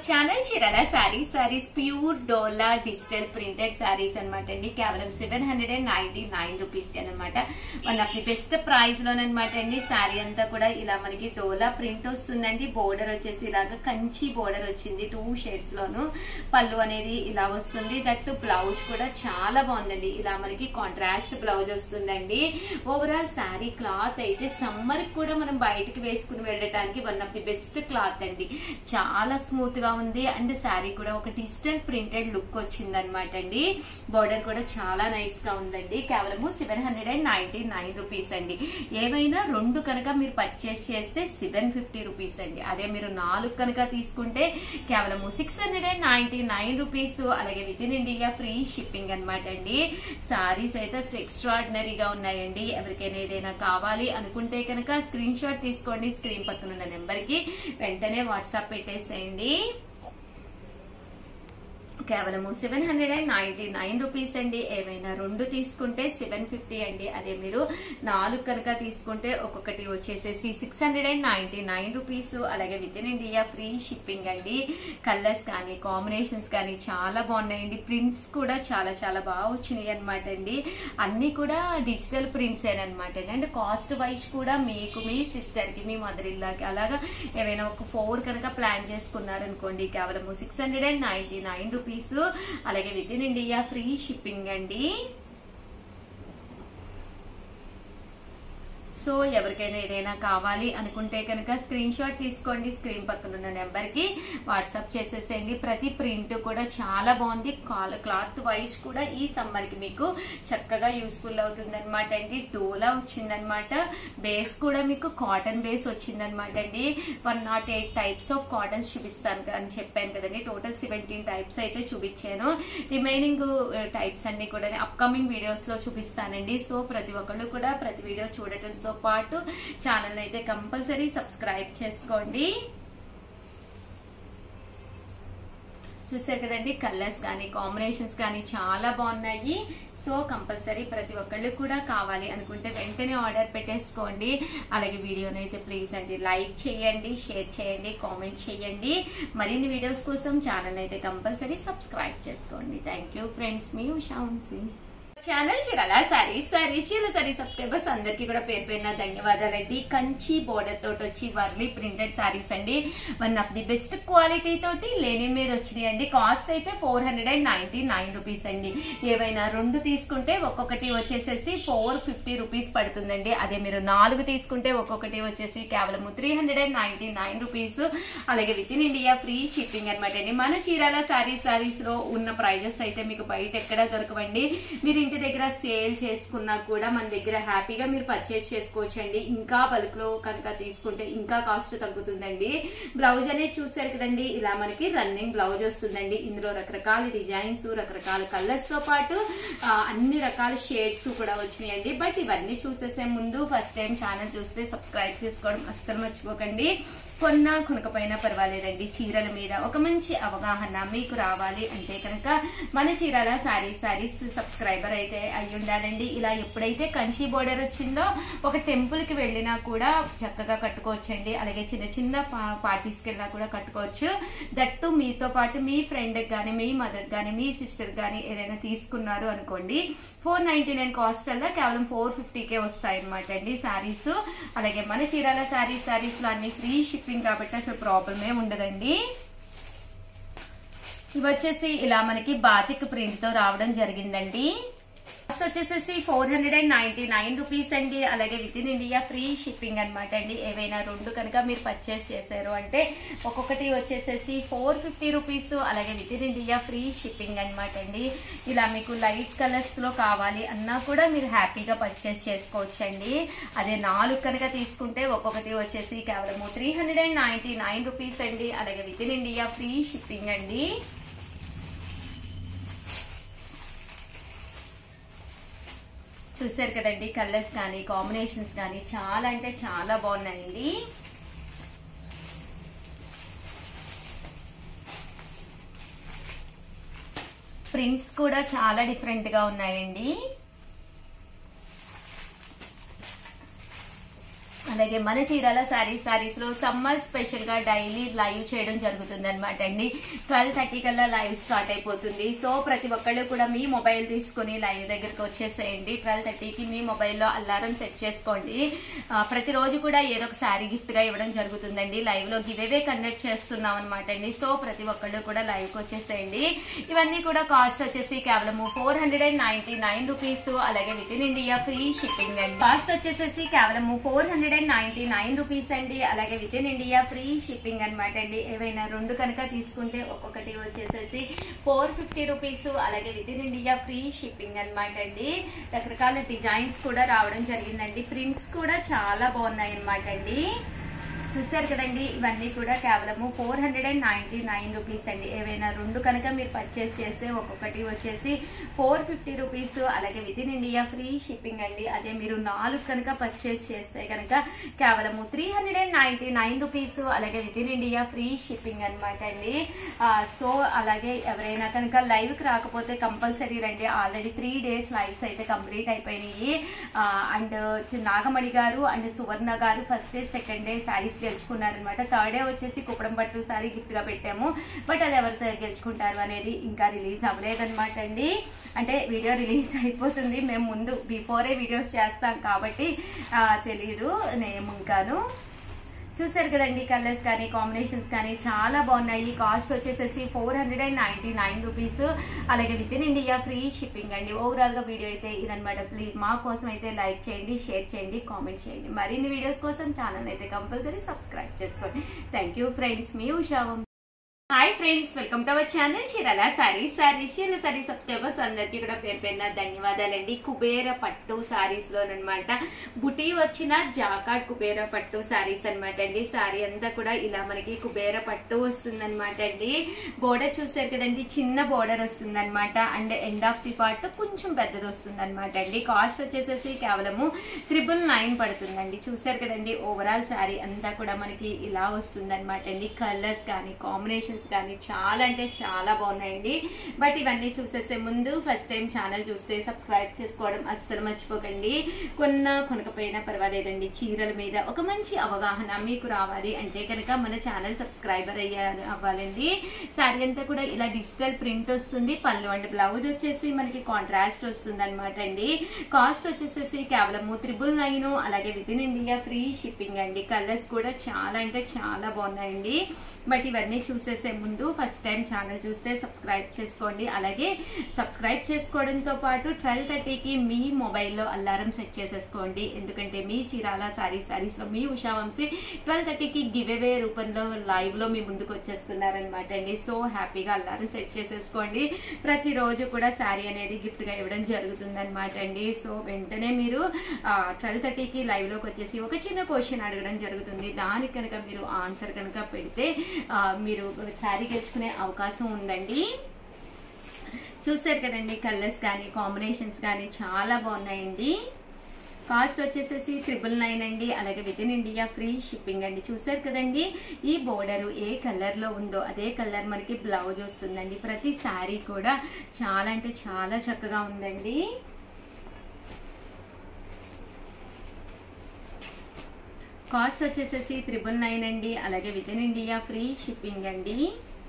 channel Chirala saris saris pure Dola digital printed saris అనమాట అండి కేవలం seven hundred and ninety nine rupees కి అనమాట one of the best price లోనమాట అండి శారీ అంతా కూడా ఇలా మనకి డోలా ప్రింట్ వస్తుందండి బోర్డర్ వచ్చేసి ఇలాగా కంచి బోర్డర్ వచ్చింది టూ షేడ్స్ లోను పళ్ళు అనేది ఇలా వస్తుంది దట్టు బ్లౌజ్ కూడా చాలా బాగుందండి ఇలా మనకి కాంట్రాస్ట్ బ్లౌజ్ వస్తుందండి ఓవరాల్ శారీ క్లాత్ అయితే సమ్మర్ కూడా మనం బయటికి వేసుకుని వెళ్ళడానికి one of the best cloth అండి చాలా స్మూత్ గా ఉంది అండ్ శారీ కూడా ఒక డిజిటల్ ప్రింటెడ్ లుక్ వచ్చింది అనమాట అండి బోర్డర్ కూడా చాలా నైస్ గా ఉందండి కేవలము seven hundred and ninety nine rupees అండి ఏవైనా రెండు కనుక మీరు పర్చేస్ చేస్తే సెవెన్ ఫిఫ్టీ రూపీస్ అండి అదే మీరు నాలుగు కనుక తీసుకుంటే కేవలము six hundred and ninety nine rupees అలాగే with in India free shipping అనమాట అండి సారీస్ అయితే అసలు ఎక్స్ట్రాడినరీగా ఉన్నాయండి ఎవరికైనా ఏదైనా కావాలి అనుకుంటే కనుక స్క్రీన్ షాట్ తీసుకోండి స్క్రీన్ పక్కన ఉన్న నెంబర్ కి వెంటనే వాట్సాప్ పెట్టేసేయండి కేవలము seven hundred and ninety nine rupees అండి ఏమైనా రెండు తీసుకుంటే సెవెన్ ఫిఫ్టీ అండి అదే మీరు నాలుగు కనుక తీసుకుంటే ఒక్కొక్కటి వచ్చేసేసి six hundred and ninety nine rupees అలాగే with in India free shipping అండి కలర్స్ కానీ కాంబినేషన్స్ కానీ చాలా బాగున్నాయండి ప్రింట్స్ కూడా చాలా చాలా బాగా వచ్చినాయి అనమాట అండి అన్ని కూడా డిజిటల్ ప్రింట్స్ అనమాట అండ్ కాస్ట్ వైజ్ కూడా మీకు మీ సిస్టర్ కి మీ మదర్ ఇల్లాకి అలాగా ఏమైనా ఒక ఫోర్ కనుక ప్లాన్ చేసుకున్నారనుకోండి కేవలం six hundred and ninety nine rupees అలాగే with in India free shipping అండి సో ఎవరికైనా ఏదైనా కావాలి అనుకుంటే కనుక స్క్రీన్ షాట్ తీసుకోండి స్క్రీన్ పక్కన ఉన్న నెంబర్ కి వాట్సాప్ చేసేసేయండి ప్రతి ప్రింట్ కూడా చాలా బాగుంది క్లాత్ వైజ్ కూడా ఈ సమ్మర్ కి మీకు చక్కగా యూస్ఫుల్ అవుతుంది అనమాట అండి డోలా వచ్చిందనమాట బేస్ కూడా మీకు కాటన్ బేస్ వచ్చిందనమాట అండి one naught eight types of cottons చూపిస్తాను అని చెప్పాను కదండి టోటల్ సెవెంటీన్ టైప్స్ అయితే చూపించాను రిమైనింగ్ టైప్స్ అన్ని కూడా అప్కమింగ్ వీడియోస్ లో చూపిస్తానండి సో ప్రతి ఒక్కళ్ళు కూడా ప్రతి వీడియో చూడటంతో పాటు ఛానల్ అయితే కంపల్సరీ సబ్స్క్రైబ్ చేసుకోండి చూసారు కదండి కలర్స్ కానీ కాంబినేషన్స్ కానీ చాలా బాగున్నాయి సో కంపల్సరీ ప్రతి ఒక్కళ్ళు కూడా కావాలి అనుకుంటే వెంటనే ఆర్డర్ పెట్టేసుకోండి అలాగే వీడియోని అయితే ప్లీజ్ అండి లైక్ చేయండి షేర్ చేయండి కామెంట్ చేయండి మరిన్ని వీడియోస్ కోసం ఛానల్ అయితే కంపల్సరీ సబ్స్క్రైబ్ చేసుకోండి థ్యాంక్ యూ ఫ్రెండ్స్ మీ ఉషా ఉన్సీ ఛానల్ చీరాల సారీస్ సారీస్ చీల సారీ సబ్స్క్రైబర్స్ అందరికి కూడా పేరు పేరున ధన్యవాదాలండి కంచి బోర్డర్ తోటి వచ్చి వర్లీ ప్రింటెడ్ సారీస్ అండి one of the best quality తోటి లేని మీద వచ్చినాయి అండి కాస్ట్ అయితే four hundred and ninety nine rupees అండి ఏవైనా రెండు తీసుకుంటే ఒక్కొక్కటి వచ్చేసేసి ఫోర్ ఫిఫ్టీ రూపీస్ పడుతుందండి అదే మీరు నాలుగు తీసుకుంటే ఒక్కొక్కటి వచ్చేసి కేవలం three hundred and ninety nine rupees అలాగే with in India free shipping అనమాట అండి మన చీరాల సారీస్ సారీస్ లో ఉన్న ప్రైజెస్ అయితే మీకు బయట ఎక్కడ దొరకవండి మీరు ఇంటి దగ్గర సేల్ చేసుకున్నా కూడా మన దగ్గర హ్యాపీగా మీరు పర్చేస్ చేసుకోవచ్చు అండి ఇంకా బల్క్ లో కనుక తీసుకుంటే ఇంకా కాస్ట్ తగ్గుతుందండి బ్లౌజ్ అనేది చూసారు కదండి ఇలా మనకి రన్నింగ్ బ్లౌజ్ వస్తుందండి ఇందులో రకరకాల డిజైన్స్ రకరకాల కలర్స్ తో పాటు ఆ, అన్ని రకాల షేడ్స్ కూడా వచ్చినాయండి బట్ ఇవన్నీ చూసేసే ముందు ఫస్ట్ టైం ఛానల్ చూస్తే సబ్స్క్రైబ్ చేసుకోవడం అస్సలు మర్చిపోకండి కొన్నా కొనకపోయినా పర్వాలేదండి చీరల మీద ఒక మంచి అవగాహన మీకు రావాలి అంటే కనుక మన చీరాల సారీస్ సారీస్ సబ్స్క్రైబర్ అయితే అయి ఉండాలండి ఇలా ఎప్పుడైతే కంచి బోర్డర్ వచ్చిందో ఒక టెంపుల్ కి వెళ్ళినా కూడా చక్కగా కట్టుకోవచ్చండి అలాగే చిన్న చిన్న పార్టీస్ కి వెళ్ళినా కూడా కట్టుకోవచ్చు దట్టు మీతో పాటు మీ ఫ్రెండ్ కానీ మీ మదర్ కానీ మీ సిస్టర్ కానీ ఏదైనా తీసుకున్నారు అనుకోండి ఫోర్ నైన్టీ నైన్ కాస్ట్ అలా కేవలం ఫోర్ ఫిఫ్టీకే వస్తాయి అనమాట అండి శారీస్ అలాగే మన చీరాల శారీస్ శారీస్ లో అన్ని ఫ్రీ షిప్పింగ్ కాబట్టి అసలు ప్రాబ్లమే ఉండదండి ఇవి వచ్చేసి ఇలా మనకి బాతిక్ ప్రింట్ తో రావడం జరిగిందండి కాస్ట్ వచ్చేసేసి four hundred and ninety nine rupees అండి అలాగే with in India free shipping అనమాట అండి ఏవైనా రెండు కనుక మీరు పర్చేస్ చేశారు అంటే ఒక్కొక్కటి వచ్చేసేసి ఫోర్ ఫిఫ్టీ రూపీస్ అలాగే with in India free shipping అనమాట అండి ఇలా మీకు లైట్ కలర్స్ లో కావాలి అన్నా కూడా మీరు హ్యాపీగా పర్చేస్ చేసుకోవచ్చు అండి అదే నాలుగు కనుక తీసుకుంటే ఒక్కొక్కటి వచ్చేసి కేవలం three hundred and ninety nine rupees అండి అలాగే with in India free shipping అండి చూసారు కదండి కలర్స్ కానీ కాంబినేషన్స్ కానీ చాలా అంటే చాలా బాగున్నాయండి ప్రింట్స్ కూడా చాలా డిఫరెంట్ గా ఉన్నాయండి అలాగే మన చీరాల శారీస్ శారీస్ లో సమ్మర్ స్పెషల్ గా డైలీ లైవ్ చేయడం జరుగుతుంది అనమాట అండి ట్వెల్వ్ థర్టీ కల్లా లైవ్ స్టార్ట్ అయిపోతుంది సో ప్రతి ఒక్కళ్ళు కూడా మీ మొబైల్ తీసుకుని లైవ్ దగ్గరకు వచ్చేసేయండి ట్వెల్వ్ థర్టీకి మీ మొబైల్లో అలారం సెట్ చేసుకోండి ఆ, ప్రతిరోజు కూడా ఏదో ఒక శారీ గిఫ్ట్ గా ఇవ్వడం జరుగుతుందండి లైవ్ లో గివ్ అవే కండక్ట్ చేస్తున్నాం అనమాట అండి సో ప్రతి ఒక్కళ్ళు కూడా లైవ్ కి వచ్చేసేయండి ఇవన్నీ కూడా కాస్ట్ వచ్చేసి కేవలం four hundred and ninety nine rupees అలాగే with in India free shipping అండి కాస్ట్ వచ్చేసేసి కేవలం four hundred and ninety nine rupees అండి అలాగే with in India free shipping అనమాట అండి ఏవైనా రెండు కనుక తీసుకుంటే ఒక్కొక్కటి వచ్చేసేసి ఫోర్ ఫిఫ్టీ రూపీస్ అలాగే with in India free shipping అనమాట అండి రకరకాల డిజైన్స్ కూడా రావడం జరిగిందండి ప్రింట్స్ కూడా చాలా బాగున్నాయి అనమాట అండి చూసారు కదండి ఇవన్నీ కూడా కేవలము four hundred and ninety nine rupees అండి ఏవైనా రెండు కనుక మీరు పర్చేస్ చేస్తే ఒక్కొక్కటి వచ్చేసి ఫోర్ ఫిఫ్టీ రూపీస్ అలాగే with in India free shipping అండి అదే మీరు నాలుగు కనుక పర్చేస్ చేస్తే కనుక కేవలము three hundred and ninety nine rupees అలాగే with in India free shipping అనమాట అండి ఆ, సో అలాగే ఎవరైనా కనుక లైవ్ కి రాకపోతే కంపల్సరీ రండి ఆల్రెడీ త్రీ డేస్ లైవ్స్ అయితే కంప్లీట్ అయిపోయినాయి and Nagamani garu and Suvarna garu first day second day saris గెలుచుకున్నారనమాట థర్డ్ డే వచ్చేసి కుప్పడం పట్టు శారీ గిఫ్ట్ గా పెట్టాము బట్ అది ఎవరితో గెలుచుకుంటారు అనేది ఇంకా రిలీజ్ అవ్వలేదన్నమాట అండి అంటే వీడియో రిలీజ్ అయిపోతుంది మేము ముందు బిఫోరే వీడియోస్ చేస్తాం కాబట్టి ఆ, తెలీదు నేను ఇంకాను చూసారు కదండి కలర్స్ కానీ కాంబినేషన్స్ కానీ చాలా బాగున్నాయి కాస్ట్ వచ్చేసేసి four hundred and ninety nine rupees అలాగే with in India free shipping అండి ఓవరాల్ గా వీడియో అయితే ఇదనమాట ప్లీజ్ మా కోసం అయితే లైక్ చేయండి షేర్ చేయండి కామెంట్ చేయండి మరిన్ని వీడియోస్ కోసం ఛానల్ అయితే కంపల్సరీ సబ్స్క్రైబ్ చేసుకోండి థ్యాంక్ యూ ఫ్రెండ్స్ మీ ఉషావం hi friends welcome to our channel Chirala saris saris Chirala sari subscribers అందరికీ కూడా పేరు పేరున ధన్యవాదాలండి కుబేర పట్టు సారీస్ లోనమాట బుటీ వచ్చిన జాకాడ్ కుబేర పట్టు సారీస్ అన్నమాట అండి సారీ అంతా కూడా ఇలా మనకి కుబేర పట్టు వస్తుందన్నమాట అండి బోర్డర్ చూసారు కదండి చిన్న బోర్డర్ వస్తుందన్నమాట and end of the part కొంచెం పెద్దది వస్తుందన్నమాట అండి కాస్ట్ వచ్చేసేసి కేవలము త్రిబుల్ నైన్ పడుతుందండి చూసారు కదండి ఓవరాల్ శారీ అంతా కూడా మనకి ఇలా వస్తుందన్నమాట అండి కలర్స్ కానీ కాంబినేషన్స్ కానీ చాలా అంటే చాలా బాగున్నాయండి బట్ ఇవన్నీ చూసేసే ముందు ఫస్ట్ టైం ఛానల్ చూస్తే సబ్స్క్రైబ్ చేసుకోవడం అస్సలు మర్చిపోకండి కొన్న కొనకపోయినా పర్వాలేదండి చీరల మీద ఒక మంచి అవగాహన మీకు రావాలి అంటే కనుక మన ఛానల్ సబ్స్క్రైబర్ అయ్యా అవ్వాలండి శారీ అంతా కూడా ఇలా డిజిటల్ ప్రింట్ వస్తుంది పళ్ళు అండ్ బ్లౌజ్ వచ్చేసి మనకి కాంట్రాస్ట్ వస్తుంది అనమాట అండి కాస్ట్ వచ్చేసేసి కేవలము త్రిబుల్ నైన్ అలాగే with in India free shipping అండి కలర్స్ కూడా చాలా అంటే చాలా బాగున్నాయండి బట్ ఇవన్నీ చూసేసే ముందు ఫస్ట్ టైం ఛానల్ చూస్తే సబ్స్క్రైబ్ చేసుకోండి అలాగే సబ్స్క్రైబ్ చేసుకోవడంతో పాటు ట్వెల్వ్ థర్టీకి మీ మొబైల్లో అలారం సెట్ చేసేసుకోండి ఎందుకంటే మీ చీరాల సారీ సారీస్లో మీ ఉషా వంశీ ట్వెల్వ్ థర్టీకి గివ్ అవే రూపంలో లైవ్లో మీ ముందుకు వచ్చేస్తున్నారనమాట అండి సో హ్యాపీగా అలారం సెట్ చేసేసుకోండి ప్రతిరోజు కూడా శారీ అనేది గిఫ్ట్గా ఇవ్వడం జరుగుతుంది అనమాట అండి సో వెంటనే మీరు ట్వెల్వ్ థర్టీకి లైవ్లోకి వచ్చేసి ఒక చిన్న క్వశ్చన్ అడగడం జరుగుతుంది దానికి కనుక మీరు ఆన్సర్ కనుక పెడితే ఆ, మీరు శారీ గెలుచుకునే అవకాశం ఉందండి చూసారు కదండి కలర్స్ కానీ కాంబినేషన్స్ కానీ చాలా బాగున్నాయండి కాస్ట్ వచ్చేసేసి ట్రిపుల్ నైన్ అండి అలాగే with in India free shipping అండి చూసారు కదండి ఈ బోర్డర్ ఏ కలర్ లో ఉందో అదే కలర్ మనకి బ్లౌజ్ వస్తుందండి ప్రతి శారీ కూడా చాలా అంటే చాలా చక్కగా ఉందండి కాస్ట్ వచ్చేసేసి త్రిబుల్ నైన్ అండి అలాగే with in India free shipping అండి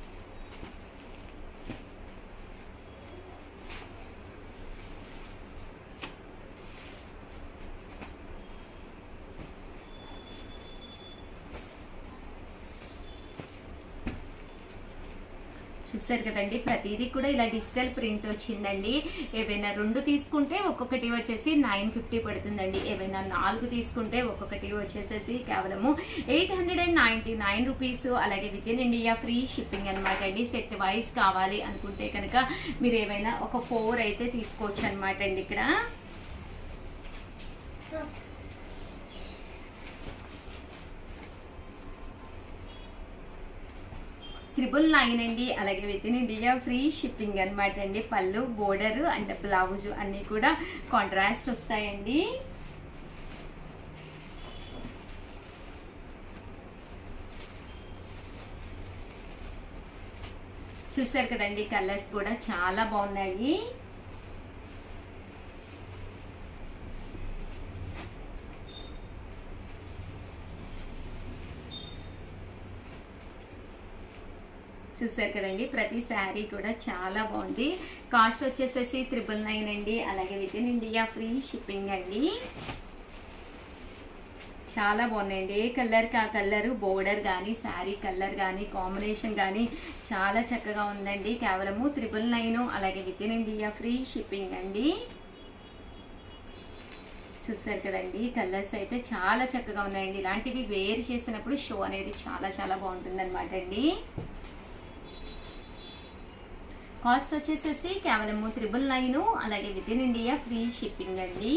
చూసారు కదండి ప్రతిదీ కూడా ఇలా డిజిటల్ ప్రింట్ వచ్చిందండి ఏవైనా రెండు తీసుకుంటే ఒక్కొక్కటి వచ్చేసి నైన్ ఫిఫ్టీ పడుతుందండి ఏవైనా నాలుగు తీసుకుంటే ఒక్కొక్కటి వచ్చేసేసి కేవలము eight hundred and ninety nine rupees అలాగే with in India free shipping అనమాట అండి సెట్ వైజ్ కావాలి అనుకుంటే కనుక మీరు ఏవైనా ఒక ఫోర్ అయితే తీసుకోవచ్చు అనమాట అండి ఇక్కడ త్రిబుల్ నైన్ అండి అలాగే with in India free shipping అనమాట అండి పళ్ళు బోర్డర్ అండ్ బ్లౌజ్ అన్ని కూడా కాంట్రాస్ట్ వస్తాయండి చూసారు కదండి కలర్స్ కూడా చాలా బాగున్నాయి చూసారు కదండి ప్రతి శారీ కూడా చాలా బాగుంది కాస్ట్ వచ్చేసేసి త్రిబుల్ నైన్ అండి అలాగే with in India free shipping అండి చాలా బాగున్నాయండి ఏ కలర్కి ఆ కలర్ బోర్డర్ కానీ శారీ కలర్ కానీ కాంబినేషన్ కానీ చాలా చక్కగా ఉందండి కేవలము త్రిబుల్ నైన్ అలాగే with in India free shipping అండి చూసారు కదండి కలర్స్ అయితే చాలా చక్కగా ఉన్నాయండి ఇలాంటివి వేర్ చేసినప్పుడు షో అనేది చాలా చాలా బాగుంటుంది అనమాట అండి కాస్ట్ వచ్చేసేసి కేవలము త్రిబుల్ నైన్ అలాగే with in India free shipping అండి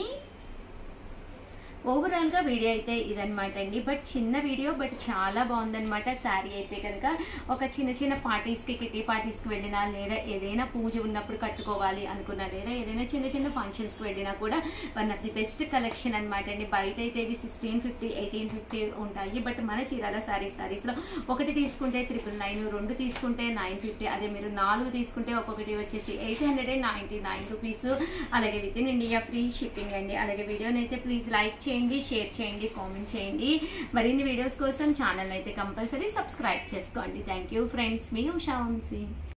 ఓవరాల్ గా వీడియో అయితే ఇదనమాట అండి బట్ చిన్న వీడియో బట్ చాలా బాగుందన్నమాట శారీ అయితే కనుక ఒక చిన్న చిన్న పార్టీస్ కి కిటీ పార్టీస్ కి వెళ్ళినా లేదా ఏదైనా పూజ ఉన్నప్పుడు కట్టుకోవాలి అనుకున్నా లేదా ఏదైనా చిన్న చిన్న ఫంక్షన్స్ కి వెళ్ళినా కూడా one of the best collection అనమాట అండి బయట అయితే ఇవి సిక్స్టీన్ ఫిఫ్టీ ఎయిటీన్ ఫిఫ్టీ ఉంటాయి బట్ మన చీరాల శారీ శారీస్ లో ఒకటి తీసుకుంటే త్రిపుల్ నైన్ రెండు తీసుకుంటే నైన్ ఫిఫ్టీ అదే మీరు నాలుగు తీసుకుంటే ఒక్కొక్కటి వచ్చేసి eight hundred and ninety nine rupees అలాగే with in India free shipping అండి అలాగే వీడియోని అయితే ప్లీజ్ లైక్ చేయండి షేర్ చేయండి కామెంట్ చేయండి మరిన్ని వీడియోస్ కోసం ఛానల్ అయితే కంపల్సరీ సబ్స్క్రైబ్ చేసుకోండి థ్యాంక్ యూ ఫ్రెండ్స్ మీ ఉషా వంశీ